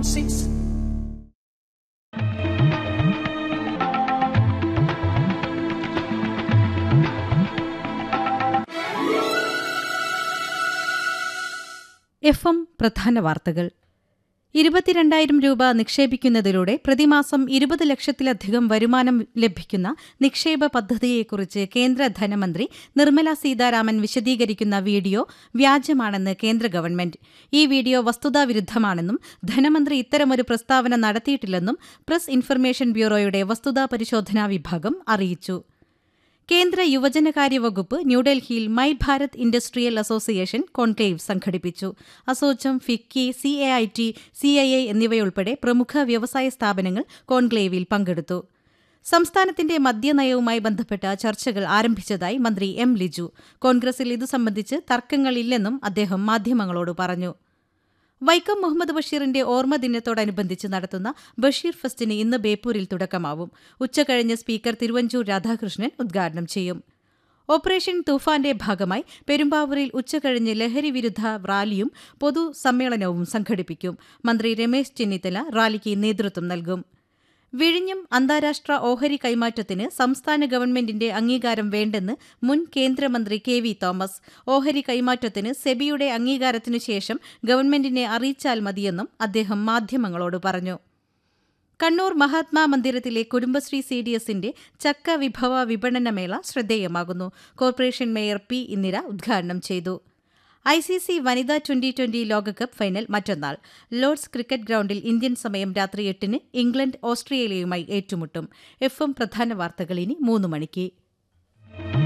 six. F M പ്രധാന വാർത്തകൾ ഇരുപത്തിരണ്ടായിരം രൂപ നിക്ഷേപിക്കുന്നതിലൂടെ പ്രതിമാസം ഇരുപത് ലക്ഷത്തിലധികം വരുമാനം ലഭിക്കുന്ന നിക്ഷേപ പദ്ധതിയെക്കുറിച്ച് കേന്ദ്ര ധനമന്ത്രി നിർമ്മല സീതാരാമൻ വിശദീകരിക്കുന്ന വീഡിയോ വ്യാജമാണെന്ന് കേന്ദ്ര ഗവൺമെന്റ് ഈ വീഡിയോ വസ്തുതാവിരുദ്ധമാണെന്നും ധനമന്ത്രി ഇത്തരമൊരു പ്രസ്താവന നടത്തിയിട്ടില്ലെന്നും പ്രസ് ഇൻഫർമേഷൻ ബ്യൂറോയുടെ വസ്തുതാ പരിശോധനാ വിഭാഗം അറിയിച്ചു കേന്ദ്ര യുവജനകാര്യ വകുപ്പ് ന്യൂഡൽഹിയിൽ my Bharat industrial association conclave സംഘടിപ്പിച്ചു ASSOCHAM FICCI C A I T C I I എന്നിവയുൾപ്പെടെ പ്രമുഖ വ്യവസായ സ്ഥാപനങ്ങൾ കോൺക്ലേവിൽ പങ്കെടുത്തു സംസ്ഥാനത്തിന്റെ മദ്യനയവുമായി ബന്ധപ്പെട്ട ചർച്ചകൾ ആരംഭിച്ചതായി മന്ത്രി എം ലിജു കോൺഗ്രസിൽ ഇതു സംബന്ധിച്ച് തർക്കങ്ങളില്ലെന്നും അദ്ദേഹം മാധ്യമങ്ങളോട് പറഞ്ഞു വൈക്കം മുഹമ്മദ് ബഷീറിന്റെ ഓർമ്മ ദിനത്തോടനുബന്ധിച്ച് നടത്തുന്ന ബഷീർ ഫെസ്റ്റിന് ഇന്ന് ബേപ്പൂരിൽ തുടക്കമാവും ഉച്ചകഴിഞ്ഞ് സ്പീക്കർ തിരുവഞ്ചൂർ രാധാകൃഷ്ണൻ ഉദ്ഘാടനം ചെയ്യും ഓപ്പറേഷൻ തൂഫാന്റെ ഭാഗമായി പെരുമ്പാവൂരിൽ ഉച്ചകഴിഞ്ഞ് ലഹരി വിരുദ്ധ റാലിയും പൊതുസമ്മേളനവും സംഘടിപ്പിക്കും മന്ത്രി രമേശ് ചെന്നിത്തല റാലിക്ക് നേതൃത്വം നൽകും വിഴിഞ്ഞം അന്താരാഷ്ട്ര ഓഹരി കൈമാറ്റത്തിന് സംസ്ഥാന ഗവൺമെന്റിന്റെ അംഗീകാരം വേണ്ടെന്ന് മുൻ കേന്ദ്രമന്ത്രി കെ വി തോമസ് ഓഹരി കൈമാറ്റത്തിന് സെബിയുടെ അംഗീകാരത്തിനു ശേഷം ഗവൺമെന്റിനെ അറിയിച്ചാൽ മതിയെന്നും അദ്ദേഹം മാധ്യമങ്ങളോട് പറഞ്ഞു കണ്ണൂർ മഹാത്മാ മന്ദിരത്തിലെ കുടുംബശ്രീ സി ഡി എസിന്റെ ചക്ക വിഭവ വിപണനമേള ശ്രദ്ധേയമാകുന്നു കോർപ്പറേഷൻ മേയർ പി ഇന്ദിര ഉദ്ഘാടനം ചെയ്തു ഐ സി സി വനിതാ ട്വന്റി ട്വന്റി ലോകകപ്പ് ഫൈനൽ മറ്റന്നാൾ ലോർഡ്സ് ക്രിക്കറ്റ് ഗ്രൌണ്ടിൽ ഇന്ത്യൻ സമയം രാത്രി എട്ടിന് ഇംഗ്ലണ്ട് ഓസ്ട്രേലിയയുമായി ഏറ്റുമുട്ടും എഫ് എം പ്രധാന വാർത്തകൾ ഇനി മൂന്ന് മണിക്ക്